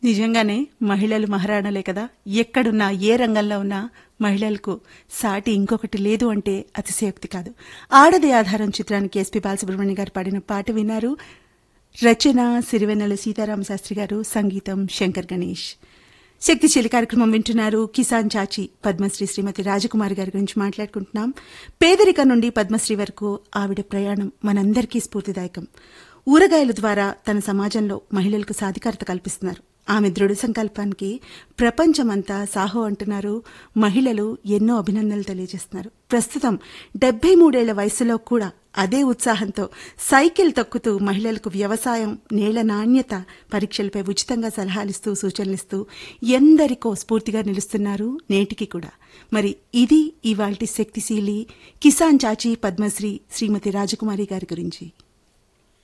నిజంగానే మహిళలు మహారాణులే కదా ఎక్కడున్నా ఏ రంగంలో ఉన్నా మహిళలకు సాటి ఇంకొకటి లేదు అంటే అతిశయోక్తి కాదు ఆడది ఆధారం చిత్రానికి ఎస్పి బాలసుబ్రహ్మణ్య గారు పాడిన పాట విన్నారు రచన సిరివెన్నెల సీతారామ శాస్త్రి గారు సంగీతం శంకర్ గణేష్ శక్తిశీలి కార్యక్రమం వింటున్నారు కిసాన్ చాచి పద్మశ్రీ శ్రీమతి రాజకుమారి గారి గురించి మాట్లాడుకుంటున్నాం పేదరికం నుండి పద్మశ్రీ వరకు ఆవిడ ప్రయాణం మనందరికీ స్ఫూర్తిదాయకం ఊరగాయల ద్వారా తన సమాజంలో మహిళలకు సాధికారత కల్పిస్తున్నారు ఆమె దృఢ సంకల్పానికి ప్రపంచమంతా సాహో అంటున్నారు మహిళలు ఎన్నో అభినందనలు తెలియజేస్తున్నారు ప్రస్తుతం డెబ్బై మూడేళ్ల వయసులో కూడా అదే ఉత్సాహంతో సైకిల్ తొక్కుతూ మహిళలకు వ్యవసాయం నేల నాణ్యత పరీక్షలపై ఉచితంగా సలహాలిస్తూ సూచనలిస్తూ ఎందరికో స్ఫూర్తిగా నిలుస్తున్నారు నేటికి కూడా మరి ఇది ఇవాల్టి శక్తిశీలి కిసాన్ చాచి పద్మశ్రీ శ్రీమతి రాజకుమారి గారి గురించి